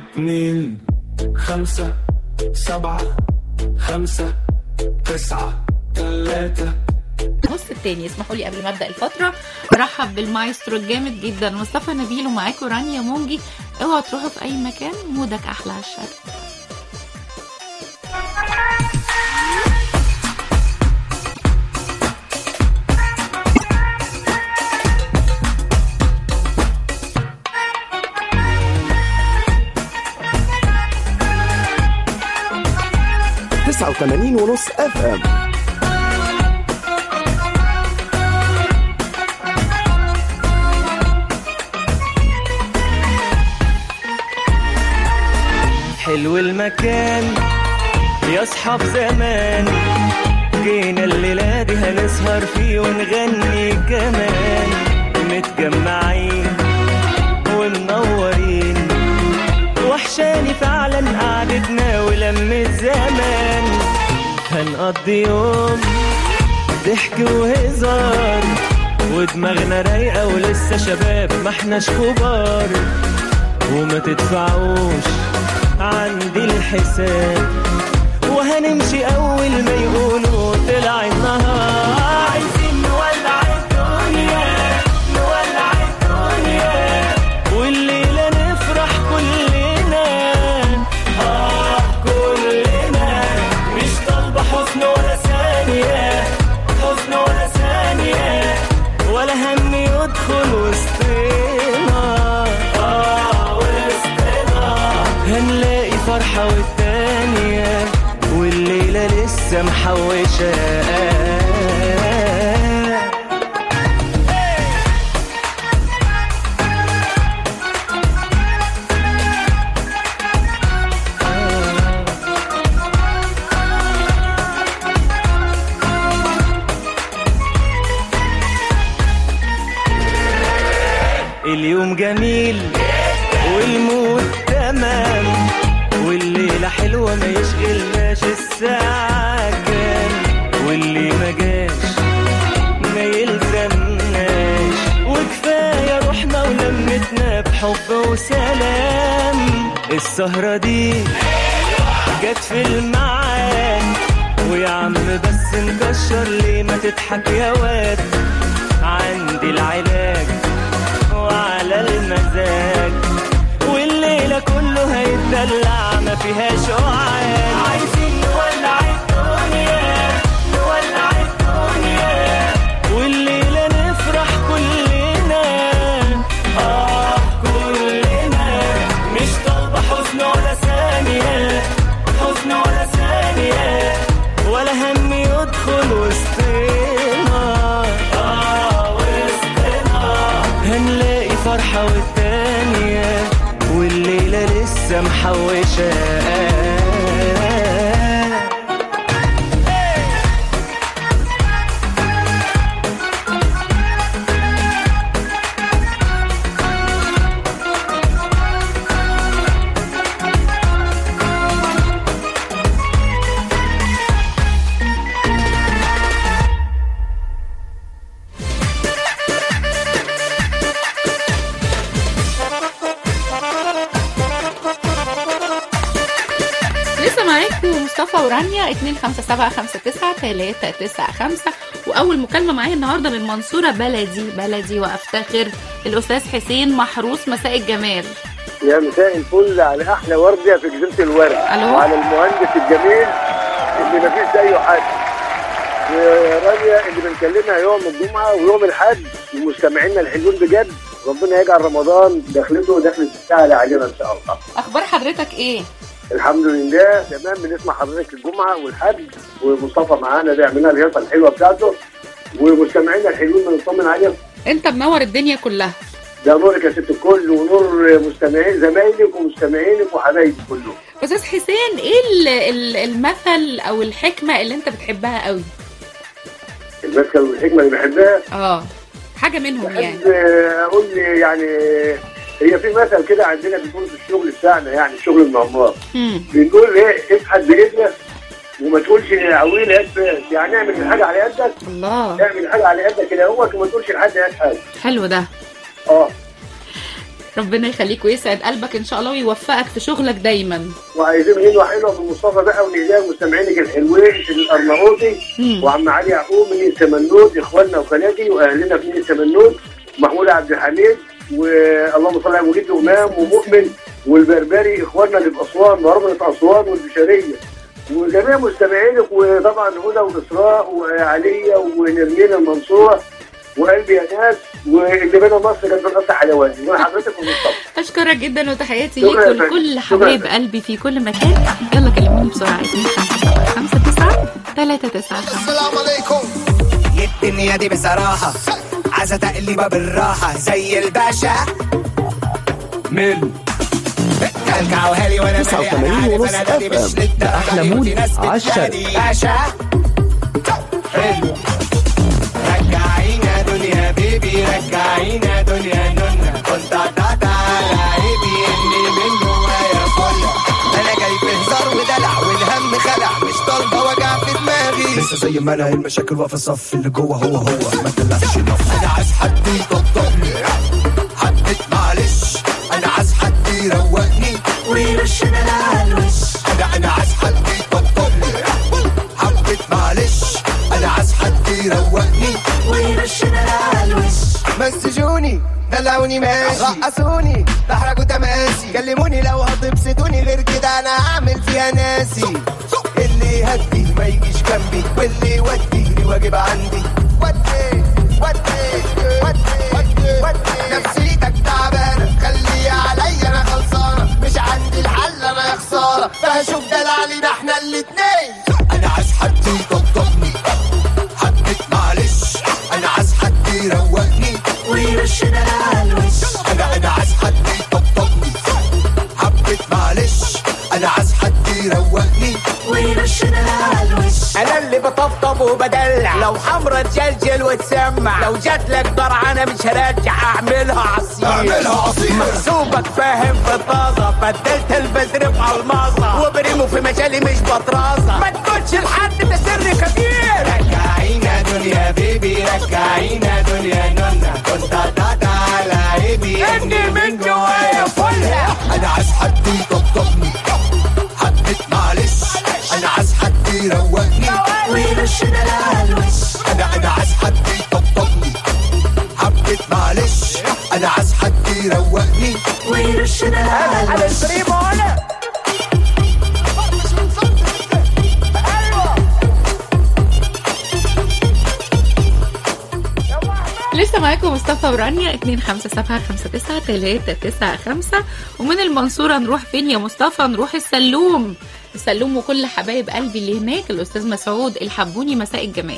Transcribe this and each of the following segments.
اتنين خمسة سبعة خمسة تسعة تلاتة النص التاني اسمحوا لي قبل ما ابدا الفتره برحب بالمايسترو الجامد جدا مصطفى نبيل ومعاكم رانيا مونجي اوعوا تروحوا في اي مكان مودك احلى على الشرق تسعة وثمانين ونص اف ام حلو المكان يا اصحاب زمان جينا الليلة دي هنسهر فيه ونغني كمان متجمعين ومنورين وحشاني فعلا قعدتنا ولمة زمان هنقضي يوم ضحك وهزار ودماغنا رايقة ولسه شباب ما احناش كبار وما تدفعوش عندي الحساب وهنمشي اول ما يقولوا طلع النهار عايزين نولع الدنيا نولع الدنيا والليلة نفرح كلنا اه كلنا مش طالبة حزن ولا ثانية حزن ولا ثانية ولا هم يدخل وسطنا اه وسطنا هنلاقي فرحة والتانية والليلة لسه محوشة اليوم جميل والمود تمام والليلة حلوة ما يشغلناش الساعة كام واللي ما جاش ما يلزمناش وكفاية روحنا ولمتنا بحب وسلام السهرة دي جت في الميعاد ويا عم بس نكشر ليه ما تضحك يا واد عندي العلاج وعلى المزاج والليلة كله هيتدلع ما فيهاش وعاد عايزين نولع الدنيا نولع الدنيا والليلة نفرح كلنا آه كلنا مش طالبة حزن ولا ثانية حزن ولا ثانية ولا هم يدخل وسطنا آه وسطنا هنلاقي فرحة والتانية والليلة لسه محوشة لسه معاكم مصطفى ورانيا 257 واول مكالمه معايا النهارده من المنصوره بلدي بلدي وافتخر الاستاذ حسين محروس مساء الجمال يا مساء الفل على احلى وردة في جزيره الورد ألو. وعلى المهندس الجميل اللي ما فيش زيه حد ورانيا اللي بنكلمها يوم الجمعه ويوم الاحد ومستمعينا الحلوين بجد ربنا يجعل رمضان دخلته ودخلت السهله علينا ان شاء الله اخبار حضرتك ايه الحمد لله تمام بنسمع حضرتك الجمعه والحد ومصطفى معانا بيعمل لنا الهيصه الحلوه بتاعته ومستمعينا الحلوين بنطمن عليهم انت منور الدنيا كلها ده نورك يا ست الكل ونور مستمعين زمايلك ومستمعينك وحبايبك كلهم استاذ حسين ايه ال- ال- المثل او الحكمه اللي انت بتحبها قوي المسكه والحكمه اللي بحبها اه حاجه منهم يعني بحب اقول لي يعني هي في مثل كده عندنا بنقول في الشغل بتاعنا يعني الشغل المعمار مم. بنقول ايه ابحث بايدك وما تقولش عويل هات بس يعني اعمل الحاجه على قدك الله اعمل الحاجه على قدك كده هو وما تقولش لحد هات حاجه حلو ده اه ربنا يخليك ويسعد قلبك ان شاء الله ويوفقك في شغلك دايما وعايزين غنوه حلوه في مصطفى بقى ونهديها لمستمعينك الحلوين في الارناؤوطي مم. وعم علي يعقوب من السمنود اخواننا وخالاتي واهلنا في السمنود محمود عبد الحميد واللهم صل على مجيد امام ومؤمن والبربري اخواننا اللي في اسوان ورمله اسوان والبشريه وجميع مستمعينك وطبعا هدى واسراء وعليا ونرمين المنصوره وقلبي يا ناس واللي بنى مصر كانت بنقطع حلواني وحضرتك ومصطفى اشكرك جدا وتحياتي شكرا ليك يا فندم. ولكل شكرا حبايب يا قلبي في كل مكان يلا كلموني بسرعه 2 5 9 3 9 السلام عليكم الدنيا دي بصراحة عايزة تقليبة بالراحة زي الباشا ميل كلكعوها لي وانا 89 مالي عارف ونص انا دادي FM. مش للدرجة أحلى دي مود ودي ناس عالشرق. بتنادي باشا حلو رجعينا دنيا بيبي رجعينا دنيا نونا كنت قطعت على عيبي اني من جوايا فل انا جاي في هزار ودلع والهم خلع مش طالبه وجع في دماغي لسه زي ما انا المشاكل واقفه الصف اللي جوه هو هو ما تلعبش نف انا عايز حد يطبطبني حبيت معلش انا عايز حد يروقني ويرشنا على الوش انا انا عايز حد يطبطبني حبيت معلش انا عايز حد يروقني ويرشنا على الوش مسجوني دلعوني ماشي رقصوني تحركوا تماسي كلموني لو هتبسطوني غير كده انا هعمل فيها ناسي اللي يهدي ما يجيش جنبي واللي يودي لي واجب عندي ودي ودي ودي ودي نفسيتك تعبانه خلي عليا انا خلصانه مش عندي الحل انا يا خساره فهشوف دلع احنا الاتنين انا عايز حد يطبطبني حبيت معلش انا عايز حد يروقني ويرشنا على الوش انا انا عايز حد يطبطبني حبيت معلش انا عايز حد يروقني ويرشنا على الوش انا اللي بطبطب وبدلع لو حمرا تجلجل وتسمع لو جات لك درعانه مش هرجع اعملها عصير اعملها عصير. محسوبك فاهم في الطازه بدلت البذر في الماظه وبريمو في مجالي مش بطرازه ما تقولش لحد ده سر كبير رجعينا دنيا بيبي رجعينا دنيا نونا كنت قطعت على عيبي اني من جوايا فله انا عايز حد يطبطبني حبيت معلش انا عايز حد يروقني ويرشنا على الوش انا انا عايز حد يطبطبني حبيت معلش انا عايز حد يروقني ويرشنا على الوش لسه معاكم مصطفى ورانيا 2 5 7 5 9 3 9 5 ومن المنصورة نروح فين يا مصطفى نروح السلوم السلوم وكل حبايب قلبي اللي هناك الأستاذ مسعود الحبوني مساء الجمال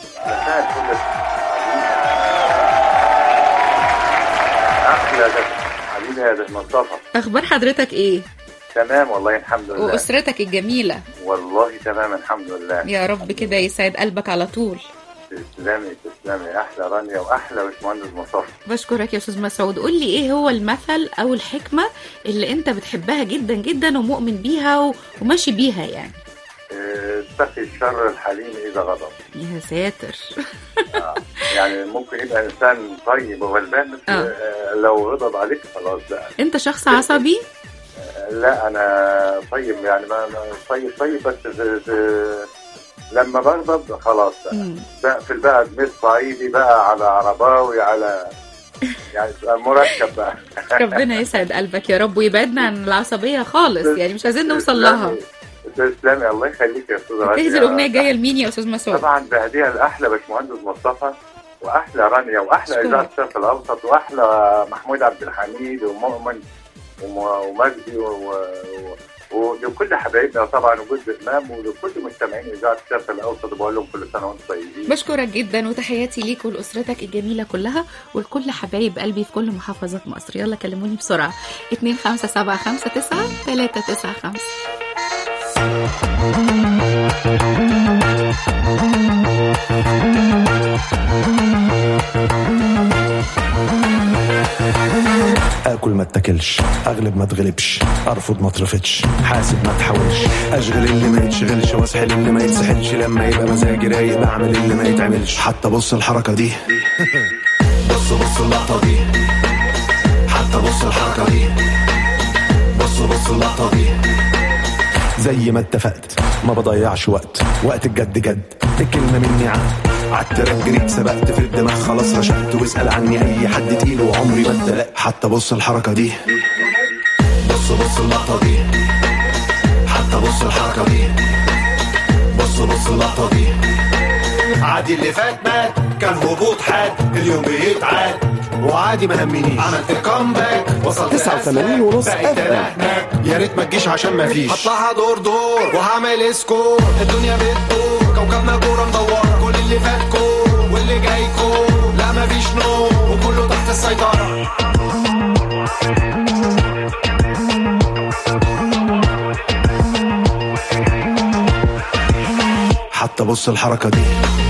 احلى ده حبيبي يا ده مصطفى أخبار حضرتك إيه تمام والله الحمد لله وأسرتك الجميلة والله تمام الحمد لله يا رب كده يسعد قلبك على طول تسلمي تسلمي احلى رانيا واحلى باشمهندس مصطفى بشكرك يا أستاذ مسعود قول لي إيه هو المثل أو الحكمة اللي أنت بتحبها جدا جدا ومؤمن بيها و- وماشي بيها يعني آه، اتقي الشر الحليم اذا غضب يا ساتر آه، يعني ممكن يبقى انسان طيب وغلبان بس آه. آه، لو غضب عليك خلاص بقى أنت شخص عصبي آه، لا انا طيب يعني ما ما- طيب طيب بس في في لما بغضب خلاص بقى مم. بقفل بقى بميت صعيدي بقى على عرباوي على يعني بقى مركب بقى ربنا يسعد قلبك يا رب ويبعدنا عن العصبية خالص يعني مش عايزين نوصل لها تسلمي تسلمي الله يخليك يا استاذ رانيا تهدي الأغنية الجاية لمين يا أستاذ مسعود طبعا بهديها لاحلى باشمهندس مصطفى واحلى رانيا واحلى أشكرك. اذاعه الشرق الاوسط واحلى محمود عبد الحميد ومؤمن وم- ومجدي و- و- ولكل حبايبنا طبعا وجود امام ولكل مستمعين اذاعه الشرق الاوسط بقول لهم كل سنه وانتم طيبين بشكرك جدا وتحياتي ليك ولأسرتك الجميلة كلها ولكل حبايب قلبي في كل محافظات مصر يلا كلموني بسرعة 2 5 7 5 9 3 9 5 اكل ما اتاكلش اغلب ما اتغلبش ارفض ما اترفضش حاسب ما تحاولش اشغل اللي ما يتشغلش واسحل اللي ما يتسحلش لما يبقى مزاجي رايق بعمل اللي ما يتعملش حتى بص الحركه دي بص بص اللقطه دي حتى بص الحركة دي بص بص اللقطة دي زي ما اتفقت ما بضيعش وقت وقت الجد جد الكلمة مني عاد قعدت رجريت سبقت في الدماغ خلاص رشقت واسأل عني أي حد تقيل وعمري ما اتدلقت حتى بص الحركة دي بص بص اللقطة دي حتى بص الحركة دي بص بص اللقطة دي عادي اللي فات مات كان هبوط حاد اليوم بيتعاد وعادي ما همنيش عملت كومباك وصلت 89 ونص بقيت FM. أنا هناك يا ريت ما تجيش عشان ما فيش هطلعها دور دور وهعمل سكور الدنيا بتدور كوكبنا كوره مدوره كل اللي فات كور واللي جاي كور لا ما فيش نور وكله تحت السيطره حتى بص الحركة دي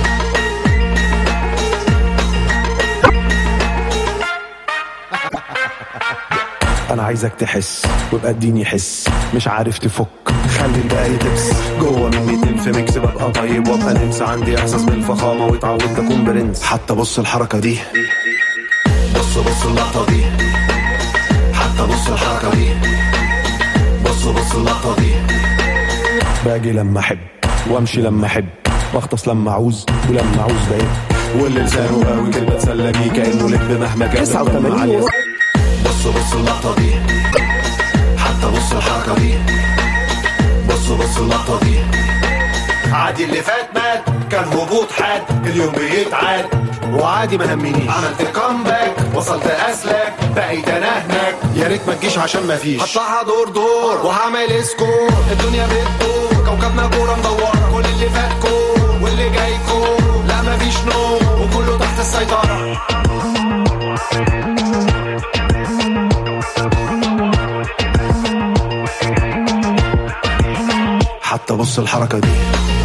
انا عايزك تحس ويبقى اديني حس مش عارف تفك خلي الباقي تبس جوه مني تلف ميكس ببقى طيب وابقى نمس عندي احساس بالفخامه واتعودت اكون برنس حتى بص الحركه دي بص بص اللقطه دي حتى بص الحركه دي بص بص اللقطه دي باجي لما احب وامشي لما احب واغطس لما اعوز ولما اعوز بقيت واللي لسانه قوي كده بتسلى بيه كانه لب مهما كان 89 عليه. ونص. بص بص اللقطة دي حتى بص الحركة دي بص بص اللقطة دي عادي اللي فات مات كان هبوط حاد اليوم بيتعاد وعادي ما همنيش عملت كومباك وصلت اسلك بقيت انا هناك يا ريت ما تجيش عشان ما فيش هطلعها دور دور وهعمل سكور الدنيا بتدور كوكبنا كوره مدوره كل اللي فات كور واللي جاي كور لا ما فيش نور وكله تحت السيطره حتى بص الحركة دي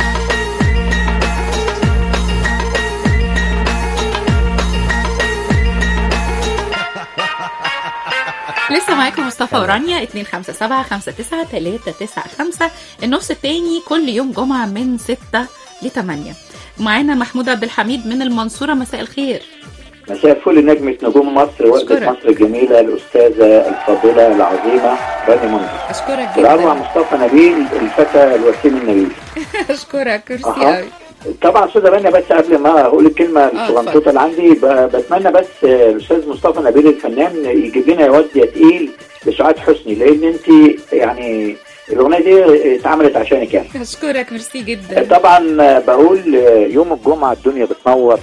لسه معاكم مصطفى ورانيا 257 59 395 النص التاني كل يوم جمعة من 6 ل 8 معانا محمود عبد الحميد من المنصورة مساء الخير مساء الفل نجمة نجوم مصر وقفة أشكرك. مصر الجميلة الأستاذة الفاضلة العظيمة راني منذر اشكرك والأروع جدا مصطفى نبيل الفتى الوسيم النبيل اشكرك ميرسي أها. قوي طبعا أستاذة رانيا بس قبل ما أقول الكلمة الصغنطوطة اتفضل. اللي عندي ب- بتمنى بس آه، الأستاذ مصطفى نبيل الفنان يجيب لنا يا واد يا تقيل لسعاد حسني لأن أنت يعني الأغنية دي اتعملت عشانك يعني اشكرك ميرسي جدا طبعا بقول يوم الجمعة الدنيا بتنور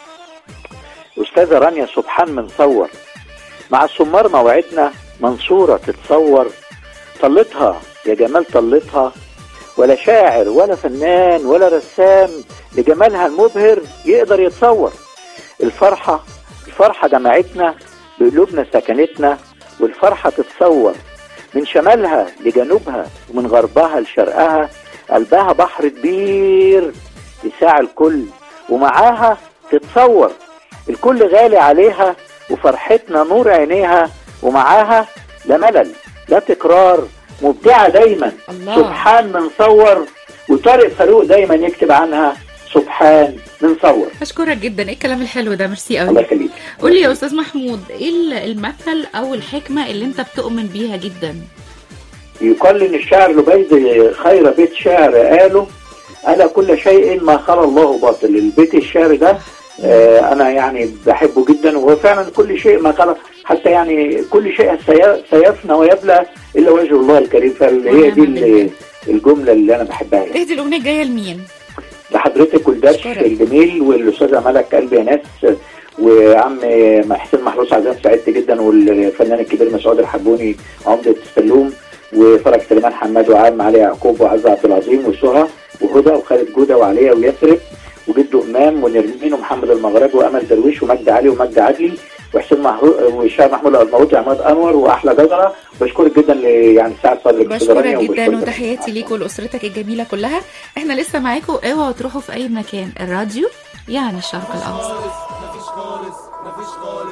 أستاذة رانيا سبحان منصور مع السمار موعدنا منصورة تتصور طلتها يا جمال طلتها ولا شاعر ولا فنان ولا رسام لجمالها المبهر يقدر يتصور الفرحة الفرحة جمعتنا بقلوبنا سكنتنا والفرحة تتصور من شمالها لجنوبها ومن غربها لشرقها قلبها بحر كبير يساع الكل ومعاها تتصور الكل غالي عليها وفرحتنا نور عينيها ومعاها لا ملل لا تكرار مبدعة دايما الله. سبحان منصور وطارق فاروق دايما يكتب عنها سبحان منصور اشكرك جدا ايه الكلام الحلو ده ميرسي الله قوي يخليك قول لي يا استاذ محمود ايه ال- المثل او الحكمه اللي انت بتؤمن بيها جدا يقال ان الشاعر لبيد خير بيت شعر قاله ألا كل شيء ما خلا الله باطل البيت الشعر ده آه أنا يعني بحبه جدا وهو فعلا كل شيء ما خلا حتى يعني كل شيء سي- سيفنى ويبلى إلا وجه الله الكريم فهي دي ونعم ال- بالله. الجملة اللي أنا بحبها يعني. ايه دي الاغنيه الجايه لمين لحضرتك والدرس أشكرك. الجميل والاستاذه ملك قلبي يا ناس وعم حسين محروس عزام سعدت جدا والفنان الكبير مسعود الحبوني عمده السلوم وفرج سليمان حماد وعام علي يعقوب وعز عبد العظيم وسهى وهدى وخالد جوده وعليا ويسرب وجده امام ونرمين ومحمد المغربي وامل درويش ومجد علي ومجد عدلي وحسين محروس وهشام محمود الموتي وعماد انور واحلى جزره بشكرك جدا ل- يعني سعد صدرك أستاذة بشكرك رانيا جدا وبشكرك. وتحياتي ليك ولاسرتك الجميله كلها احنا لسه معاكم اوعوا تروحوا في اي مكان الراديو يعني الشرق الاوسط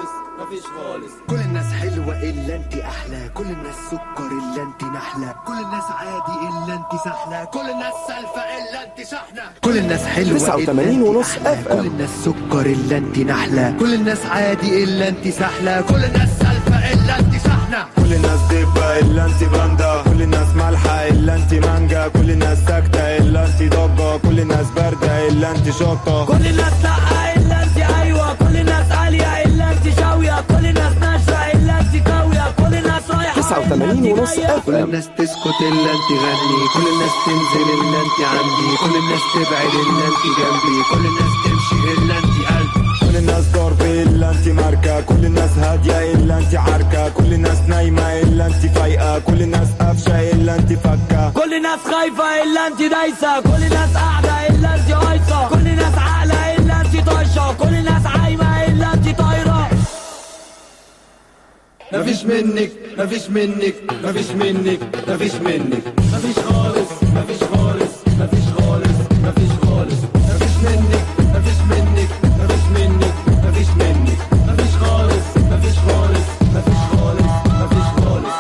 مفيش خالص كل الناس حلوة إلا أنت أحلى كل الناس سكر إلا أنت نحلة كل الناس عادي إلا أنت سحلة كل الناس سالفة إلا أنت شحنة كل الناس حلوة 89 ونص اف كل ام الناس سكر إلا أنت نحلة كل الناس عادي إلا أنت سحلة كل الناس سالفة إلا أنت شحنة كل الناس دبة إلا انت باندا كل الناس مالحة إلا انت مانجا كل الناس ساكتة إلا انت ضجة كل الناس باردة إلا انت شطة كل الناس لا الا انت ايوه كل الناس عاليه الا انت شاويه كل الناس ناشفه الا انت قويه كل الناس رايحه 89 ونص اف كل ام الناس تسكت إلا أنت غني كل الناس تنزل إلا أنت عندي كل الناس تبعد إلا أنت جنبي كل الناس تمشي إلا أنت قلبي كل الناس ضرب إلا انت ماركة كل الناس هادية إلا انت عركة كل الناس نايمة إلا انت فايقة كل الناس قافشة إلا انت فكة كل الناس خايفه الا انت دايسه كل الناس قاعده الا انت هايصه كل الناس عاقله الا انت طايشه كل الناس عايمه الا انت طايره مفيش منك مفيش منك مفيش منك مفيش منك مفيش خالص مفيش خالص مفيش خالص مفيش خالص مفيش منك مفيش منك مفيش منك مفيش منك مفيش خالص مفيش خالص مفيش خالص مفيش خالص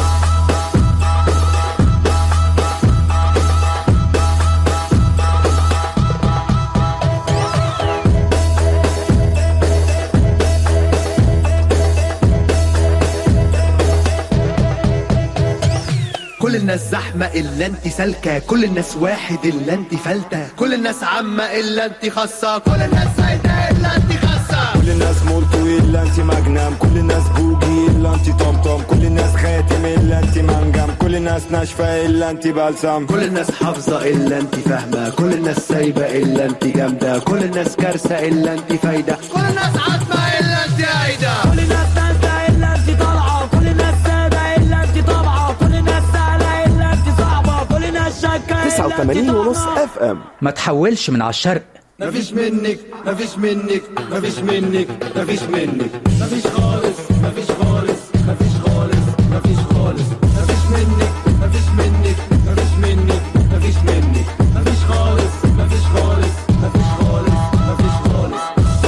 كل الناس زحمة إلا أنت سالكة كل الناس واحد إلا أنت فلتة كل الناس عامة إلا أنت خاصة كل الناس سايدة إلا أنت خاصة كل الناس مولتو إلا انت مجنم كل الناس بوجي إلا انت طمطم كل الناس خاتم إلا انت منجم كل الناس ناشفة إلا انت بلسم كل الناس حافظة إلا أنت فاهمة كل الناس سايبة إلا أنت جامدة كل الناس كارثة إلا أنت فايدة كل الناس عاتمة إلا أنت عايدة كل الناس نازله الا انت طالعه كل الناس ساده الا انت طابعه كل الناس سهله الا انت صعبه كل الناس شاكه إلا أنت 89 ونص طالعة. اف ام ما تحولش من على الشرق مفيش منك مفيش منك مفيش منك مفيش منك مفيش خالص مفيش خالص مفيش خالص مفيش خالص مفيش منك مفيش منك مفيش منك مفيش منك مفيش خالص مفيش خالص مفيش خالص مفيش خالص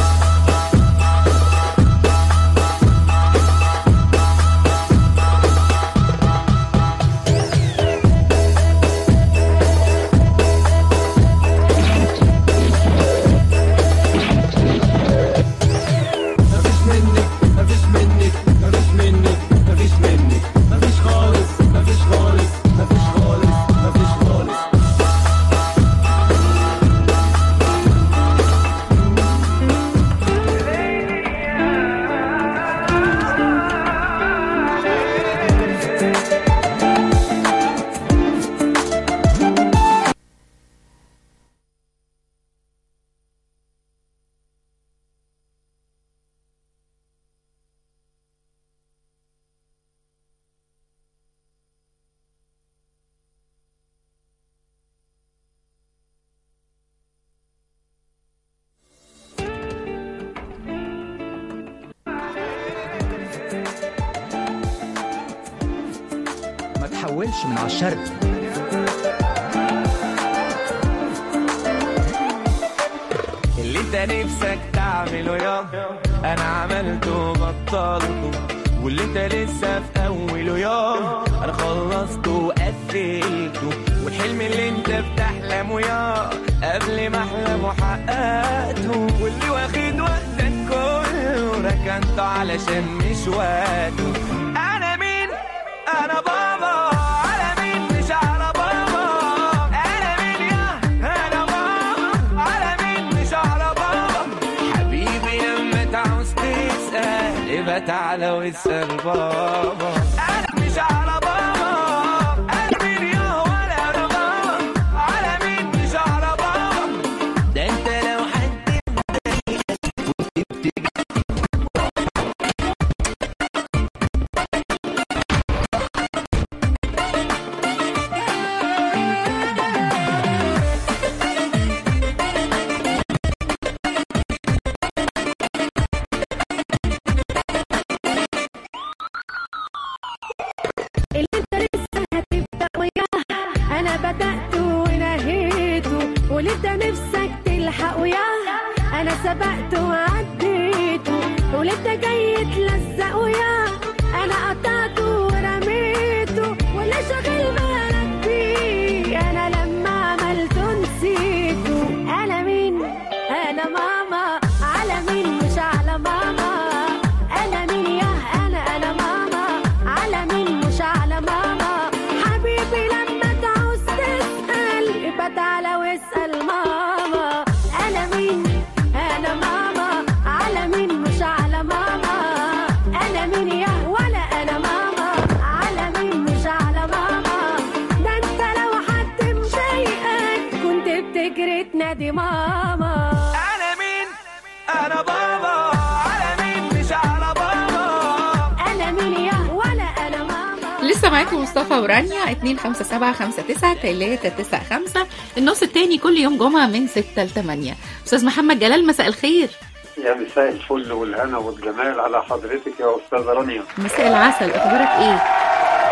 مفيش منك مفيش منك مفيش منك مفيش منك مفيش خالص مفيش خالص مفيش خالص مفيش خالص ما تحولش من على الشرق اللي انت نفسك تعمله يابا انا عملته بطلته واللي انت لسه في اوله يابا انا خلصته وقفلته والحلم اللي انت بتحلمه يا قبل ما احلمه حققته واللي واخد وقتك كله ركنته علشان مش وقته انا مين انا بابا على مين مش على بابا انا مين يا انا بابا على مين مش على بابا حبيبي لما تعوز تسأل يبقى تعالى واسأل بابا انا مش على بابا انا مين يا ولا انا بابا على مين مش على بابا ده انت لو حد لي ماما انا مين انا بابا على مين مش على بابا انا مين يا ولا انا ماما لسه معاكم مصطفى ورانيا 257 النص التاني كل يوم جمعة من 6 ل 8 أستاذ محمد جلال مساء الخير يا مساء الفل والهنا والجمال على حضرتك يا استاذه رانيا مساء العسل أخبارك إيه؟